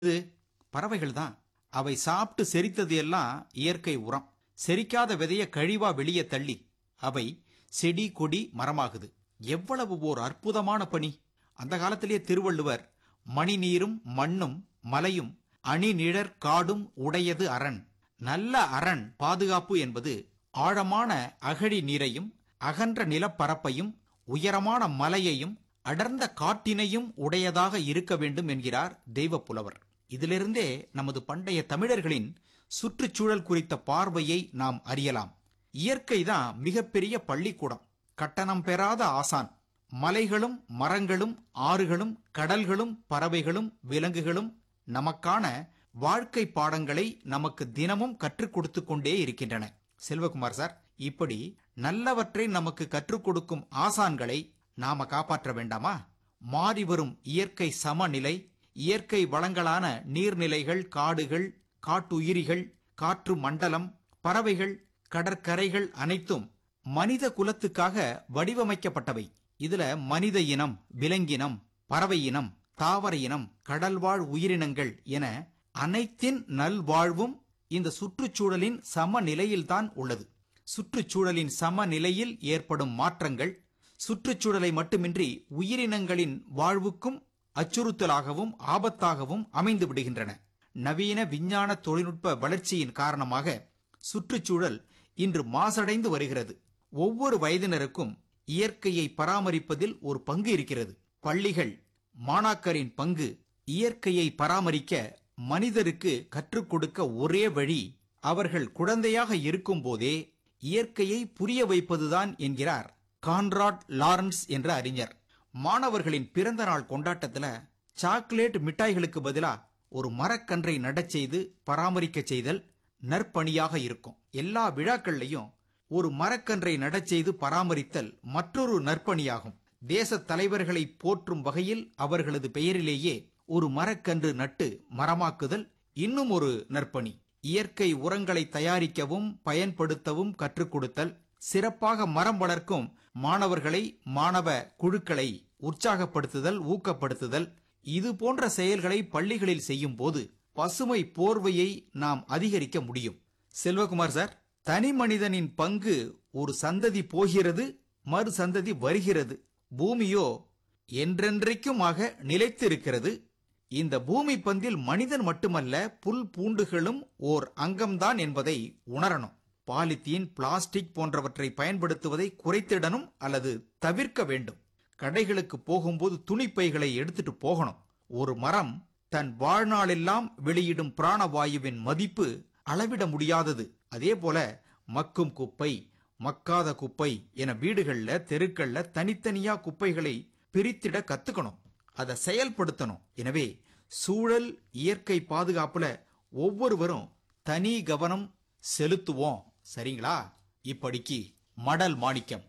இது பறவைகள் தான் அவை சாப்பிட்டு செரித்தது எல்லாம் இயற்கை உரம் செரிக்காத விதைய கழிவா வெளியே தள்ளி அவை செடி கொடி மரமாகுது எவ்வளவு ஓர் அற்புதமான பணி அந்த காலத்திலேயே திருவள்ளுவர் மணி நீரும் மண்ணும் மலையும் அணி நிழற் காடும் உடையது அரண் நல்ல அரண் பாதுகாப்பு என்பது ஆழமான அகழி நீரையும் அகன்ற நிலப்பரப்பையும் உயரமான மலையையும் அடர்ந்த காட்டினையும் உடையதாக இருக்க வேண்டும் என்கிறார் தெய்வப்புலவர் இதிலிருந்தே நமது பண்டைய தமிழர்களின் சுற்றுச்சூழல் குறித்த பார்வையை நாம் அறியலாம் இயற்கைதான் மிகப்பெரிய பள்ளிக்கூடம் கட்டணம் பெறாத ஆசான் மலைகளும் மரங்களும் ஆறுகளும் கடல்களும் பறவைகளும் விலங்குகளும் நமக்கான வாழ்க்கை பாடங்களை நமக்கு தினமும் கற்றுக் கொடுத்து கொண்டே இருக்கின்றன செல்வகுமார் சார் இப்படி நல்லவற்றை நமக்கு கற்றுக் கொடுக்கும் ஆசான்களை நாம காப்பாற்ற வேண்டாமா மாறி வரும் இயற்கை சமநிலை இயற்கை வளங்களான நீர்நிலைகள் காடுகள் காட்டுயிரிகள் காற்று மண்டலம் பறவைகள் கடற்கரைகள் அனைத்தும் மனித குலத்துக்காக வடிவமைக்கப்பட்டவை இதுல மனித இனம் விலங்கினம் பறவை இனம் தாவர இனம் கடல்வாழ் உயிரினங்கள் என அனைத்தின் நல்வாழ்வும் இந்த சுற்றுச்சூழலின் சமநிலையில்தான் உள்ளது சுற்றுச்சூழலின் சமநிலையில் ஏற்படும் மாற்றங்கள் சுற்றுச்சூழலை மட்டுமின்றி உயிரினங்களின் வாழ்வுக்கும் அச்சுறுத்தலாகவும் ஆபத்தாகவும் அமைந்து விடுகின்றன நவீன விஞ்ஞான தொழில்நுட்ப வளர்ச்சியின் காரணமாக சுற்றுச்சூழல் இன்று மாசடைந்து வருகிறது ஒவ்வொரு வயதினருக்கும் இயற்கையை பராமரிப்பதில் ஒரு பங்கு இருக்கிறது பள்ளிகள் மாணாக்கரின் பங்கு இயற்கையை பராமரிக்க மனிதருக்கு கற்றுக் கொடுக்க ஒரே வழி அவர்கள் குழந்தையாக இருக்கும் போதே இயற்கையை புரிய வைப்பதுதான் என்கிறார் கான்ராட் லாரன்ஸ் என்ற அறிஞர் மாணவர்களின் பிறந்த நாள் கொண்டாட்டத்துல சாக்லேட் மிட்டாய்களுக்கு பதிலா ஒரு மரக்கன்றை நடச் செய்து பராமரிக்க செய்தல் நற்பணியாக இருக்கும் எல்லா விழாக்கள்லையும் ஒரு மரக்கன்றை நடச் செய்து பராமரித்தல் மற்றொரு நற்பணியாகும் தேச தலைவர்களை போற்றும் வகையில் அவர்களது பெயரிலேயே ஒரு மரக்கன்று நட்டு மரமாக்குதல் இன்னும் ஒரு நற்பணி இயற்கை உரங்களை தயாரிக்கவும் பயன்படுத்தவும் கற்றுக் கொடுத்தல் சிறப்பாக மரம் வளர்க்கும் மாணவர்களை மாணவ குழுக்களை உற்சாகப்படுத்துதல் ஊக்கப்படுத்துதல் இது போன்ற செயல்களை பள்ளிகளில் செய்யும் போது பசுமை போர்வையை நாம் அதிகரிக்க முடியும் செல்வகுமார் சார் தனி மனிதனின் பங்கு ஒரு சந்ததி போகிறது மறு சந்ததி வருகிறது பூமியோ என்றென்றைக்குமாக நிலைத்திருக்கிறது இந்த பூமி பந்தில் மனிதன் மட்டுமல்ல புல் பூண்டுகளும் ஓர் அங்கம்தான் என்பதை உணரணும் பாலித்தீன் பிளாஸ்டிக் போன்றவற்றை பயன்படுத்துவதை குறைத்திடணும் அல்லது தவிர்க்க வேண்டும் கடைகளுக்கு போகும்போது துணிப்பைகளை எடுத்துட்டு போகணும் ஒரு மரம் தன் வாழ்நாளெல்லாம் வெளியிடும் பிராணவாயுவின் மதிப்பு அளவிட முடியாதது அதே போல மக்கும் குப்பை மக்காத குப்பை என வீடுகள்ல தெருக்கள்ல தனித்தனியா குப்பைகளை பிரித்திட கத்துக்கணும் அதை செயல்படுத்தணும் எனவே சூழல் இயற்கை பாதுகாப்புல ஒவ்வொருவரும் தனி கவனம் செலுத்துவோம் சரிங்களா இப்படிக்கு மடல் மாணிக்கம்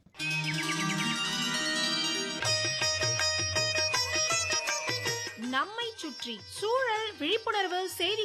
நம்மை சுற்றி சூழல் விழிப்புணர்வு செய்தி